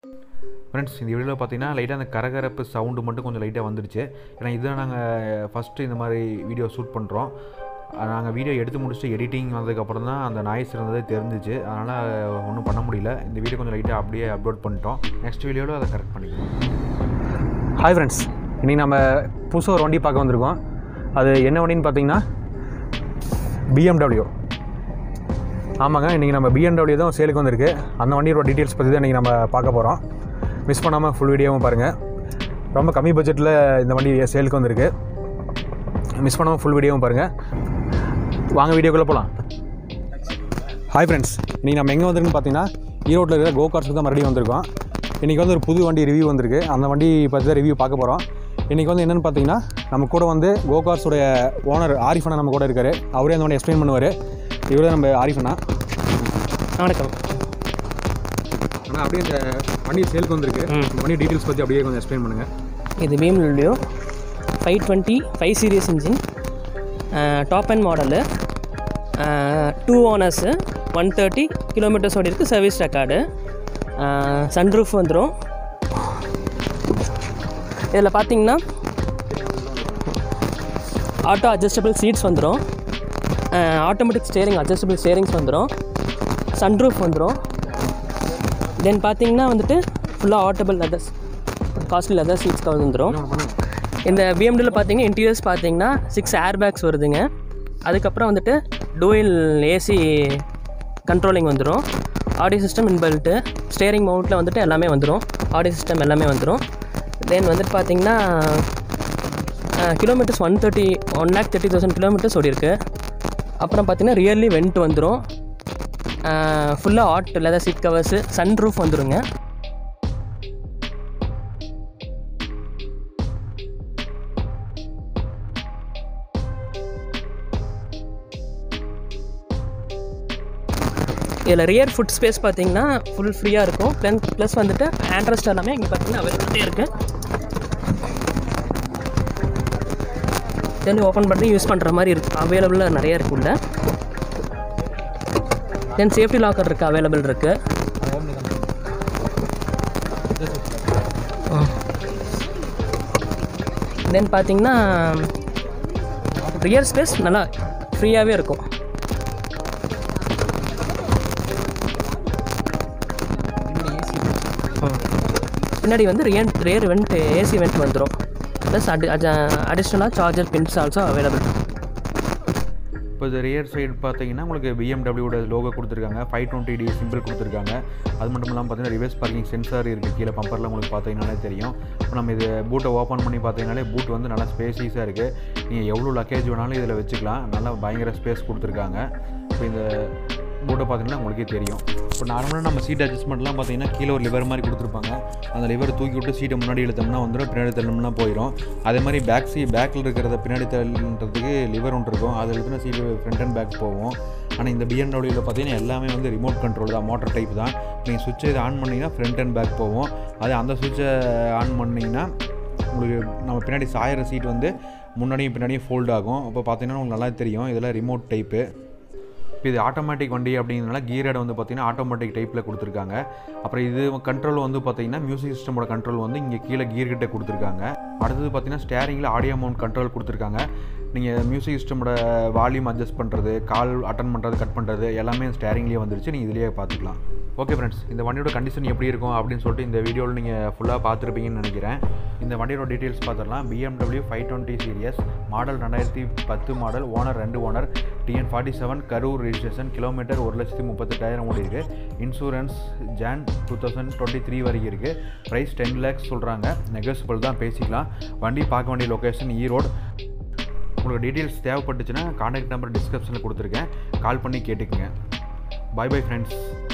friends இந்த வீடியோவில் பார்த்தீங்கன்னா லைட்டாக அந்த கரகரப்பு சவுண்டு மட்டும் கொஞ்சம் லைட்டாக வந்துடுச்சு ஏன்னா இதுதான் நாங்கள் ஃபஸ்ட்டு இந்த மாதிரி வீடியோ ஷூட் பண்ணுறோம் நாங்கள் வீடியோ எடுத்து முடிச்சுட்டு எடிட்டிங் வந்ததுக்கப்புறம் தான் அந்த நாய்ஸ் இருந்ததே தெரிஞ்சிச்சு அதனால் ஒன்றும் பண்ண முடியல இந்த வீடியோ கொஞ்சம் லைட்டாக அப்படியே அப்லோட் பண்ணிட்டோம் நெக்ஸ்ட் வீடியோவில் அதை கரெக்ட் பண்ணிக்கலாம் ஹாய் ஃப்ரெண்ட்ஸ் இன்றைக்கி நம்ம புதுசாக ஒரு வண்டி பார்க்க வந்திருக்கோம் அது என்ன வண்டின்னு பார்த்தீங்கன்னா பிஎம்டபிள்யூ ஆமாங்க இன்றைக்கி நம்ம பிஎம்டபிள்யூ தான் சேலுக்கு வந்திருக்கு அந்த வண்டியோட டீட்டெயில்ஸ் பற்றி தான் இன்றைக்கி நம்ம பார்க்க போகிறோம் மிஸ் பண்ணாமல் ஃபுல் வீடியோவும் பாருங்கள் ரொம்ப கம்மி பட்ஜெட்டில் இந்த வண்டி சேலுக்கு வந்திருக்கு மிஸ் பண்ணாமல் ஃபுல் வீடியோவும் பாருங்கள் வாங்க வீடியோக்குள்ளே போகலாம் ஹாய் ஃப்ரெண்ட்ஸ் இன்றைக்கி நம்ம எங்கே வந்திருக்குன்னு பார்த்தீங்கன்னா ஈரோட்டில் இருக்கிற கோ கார்ஸ்க்கு தான் மறுபடியும் வந்திருக்கோம் இன்றைக்கி வந்து ஒரு புது வண்டி ரிவ்யூ வந்திருக்கு அந்த வண்டி பற்றி தான் ரிவ்யூ பார்க்க போகிறோம் இன்றைக்கி வந்து என்னென்னு பார்த்தீங்கன்னா நம்ம கூட வந்து கோ கார்ஸுடைய ஓனர் ஆரிஃபனா நம்ம கூட இருக்கார் அவரே அந்த வண்டி எக்ஸ்பிளைன் பண்ணுவார் இவரே நம்ம ஆரிஃபனா வணக்கம் ஆனால் அப்படியே இந்த வண்டி சேலுக்கு வந்திருக்கு இந்த வண்டி டீட்டெயில்ஸ் பற்றி அப்படியே கொஞ்சம் எக்ஸ்பிளைன் பண்ணுங்கள் இது BMW five twenty five series engine top and model two owners one thirty kilometres ஓடி இருக்குது சர்வீஸ் ரெக்கார்டு சன்ரூஃப் வந்துடும் இதில் பார்த்தீங்கன்னா ஆட்டோ அட்ஜஸ்டபிள் சீட்ஸ் வந்துடும் ஆட்டோமேட்டிக் ஸ்டேரிங் அட்ஜஸ்டபிள் ஸ்டேரிங்ஸ் வந்துடும் சன்ரூஃப் வந்துடும் தென் பார்த்தீங்கன்னா வந்துட்டு ஃபுல்லாக ஆட்டோபிள் leathers costly leather seats cover வந்துடும் இந்த பிஎம்டபிள்யூ பார்த்தீங்கன்னா இன்டீரியர்ஸ் பார்த்தீங்கன்னா சிக்ஸ் ஏர் பேக்ஸ் வருதுங்க அதுக்கப்புறம் வந்துட்டு டூயில் ஏசி கண்ட்ரோலிங் வந்துடும் ஆடியோ சிஸ்டம் இன்பெல்ட்டு ஸ்டேரிங் மவுண்ட்டில் வந்துட்டு எல்லாமே வந்துடும் ஆடியோ சிஸ்டம் எல்லாமே வந்துடும் தென் வந்துட்டு பார்த்தீங்கன்னா kilometres one thirty one lakh thirty thousand kilometres ஓடி இருக்கு அப்புறம் பார்த்தீங்கன்னா ரியர்லி வெண்ட் வந்துடும் ஃபுல்லாக ஆட் leather seat covers sunroof வந்துடுங்க இதில் ரியர் ஃபுட் ஸ்பேஸ் பார்த்தீங்கன்னா ஃபுல் ஃப்ரீயாக இருக்கும் ப்ளஸ் ப்ளஸ் வந்துட்டு ஆண்ட்ரஸ்ட் எல்லாமே இங்கே பார்த்தீங்கன்னா அவைலபிலிட்டி இருக்குது தென் ஓப்பன் பண்ணி யூஸ் பண்ணுற மாதிரி இருக்கு அவைலபிளாக நிறைய இருக்கு உள்ள தென் சேஃப்டி லாக்கர் இருக்குது அவைலபிள் இருக்குது தென் பார்த்தீங்கன்னா ரியர் ஸ்பேஸ் நல்லா ஃப்ரீயாகவே இருக்கும் பின்னாடி வந்து ரியன் ரியர் வெண்ட் ஏசி வெண்ட் வந்துடும் ப்ளஸ் அடி அடிஷ்னலாக சார்ஜர் பின்ஸ் ஆல்சோ அவைலபிள் இப்போ இது ரியர் சைடு பார்த்தீங்கன்னா உங்களுக்கு பிஎம்டபிள்யூட லோகோ கொடுத்துருக்காங்க ஃபைவ் டுவெண்ட்டி டி சிம்பிள் கொடுத்துருக்காங்க அது மட்டும் இல்லாமல் பார்த்தீங்கன்னா ரிவர்ஸ் பார்க்கிங் சென்சார் இருக்குது கீழே பம்பரில் உங்களுக்கு பார்த்தீங்கன்னாலே தெரியும் இப்போ நம்ம இது பூட்டை ஓப்பன் பண்ணி பார்த்தீங்கன்னாலே பூட் வந்து நல்லா ஸ்பேசியஸாக இருக்குது நீங்கள் எவ்வளோ லக்கேஜ் வேணாலும் இதில் வச்சுக்கலாம் நல்லா பயங்கர ஸ்பேஸ் கொடுத்துருக்காங்க இப்போ இந்த பூட்டை பார்த்தீங்கன்னா உங்களுக்கே தெரியும் இப்போ நார்மலாக நம்ம சீட் அட்ஜஸ்ட்மெண்ட்லாம் பார்த்தீங்கன்னா கீழே ஒரு லிவர் மாதிரி கொடுத்துருப்பாங்க அந்த லிவர் தூக்கி விட்டு சீட்டை முன்னாடி இழுத்தோம்னா வந்துடும் பின்னாடி தள்ளணும்னா போயிடும் அதே மாதிரி பேக் சீ பேக்கில் இருக்கிறத பின்னாடி தள்ளுன்றதுக்கு லிவர் ஒன்று இருக்கும் அது இழுத்துனா சீட்டு ஃப்ரண்ட் அண்ட் பேக் போகும் ஆனால் இந்த பிஎன்டபிள்யூவில் பார்த்தீங்கன்னா எல்லாமே வந்து ரிமோட் கண்ட்ரோல் தான் மோட்டர் டைப் தான் நீங்கள் சுவிட்சை இதை ஆன் பண்ணிங்கன்னா ஃப்ரண்ட் அண்ட் பேக் போகும் அதே அந்த சுவிட்சை ஆன் பண்ணிங்கன்னா உங்களுக்கு நம்ம பின்னாடி சாயிற சீட் வந்து முன்னாடியும் பின்னாடியும் ஃபோல்ட் ஆகும் அப்போ பார்த்தீங்கன்னா உங்களுக்கு நல்லா தெரியும் இதெல்லாம் ரிமோட் டைப்பு இப்போ இது ஆட்டோமேட்டிக் வண்டி அப்படிங்கிறனால கீரடை வந்து பார்த்திங்கன்னா ஆட்டோமேட்டிக் டைப்பில் கொடுத்துருக்காங்க அப்புறம் இது கண்ட்ரோல் வந்து பார்த்திங்கன்னா மியூசிக் சிஸ்டமோட கண்ட்ரோல் வந்து இங்கே கீழே கீர் கிட்ட கொடுத்துருக்காங்க அடுத்தது பார்த்திங்கன்னா ஸ்டேரிங்கில் ஆடியோ மவுண்ட் கண்ட்ரோல் கொடுத்துருக்காங்க நீங்கள் மியூசிக் சிஸ்டமோட வால்யூம் அட்ஜஸ்ட் பண்ணுறது கால் அட்டன் பண்ணுறது கட் பண்ணுறது எல்லாமே ஸ்டேரிங்லேயே வந்துருச்சு நீங்கள் இதிலேயே பார்த்துக்கலாம் ஓகே ஃப்ரெண்ட்ஸ் இந்த வண்டியோட கண்டிஷன் எப்படி இருக்கும் அப்படின்னு சொல்லிட்டு இந்த வீடியோவில் நீங்கள் ஃபுல்லாக பார்த்துருப்பீங்கன்னு நினைக்கிறேன் இந்த வண்டியோட டீட்டெயில்ஸ் பார்த்துடலாம் BMW five twenty series model ரெண்டாயிரத்தி பத்து மாடல் ஓனர் ரெண்டு owner TN forty seven Karur registration kilometre ஒரு லட்சத்தி முப்பத்தெட்டாயிரம் ஓடி இருக்குது insurance June two thousand twenty three வரைக்கும் இருக்குது ப்ரைஸ் டென் லேக்ஸ் சொல்கிறாங்க நெகோசியபிள் தான் பேசிக்கலாம் வண்டி பார்க்க வேண்டிய லொக்கேஷன் ஈரோடு உங்களுக்கு டீட்டெயில்ஸ் தேவைப்பட்டுச்சுன்னா கான்டாக்ட் நம்பர் டிஸ்கிரிப்ஷனில் கொடுத்துருக்கேன் கால் பண்ணி கேட்டுக்குங்க பாய் பை ஃப்ரெண்ட்ஸ்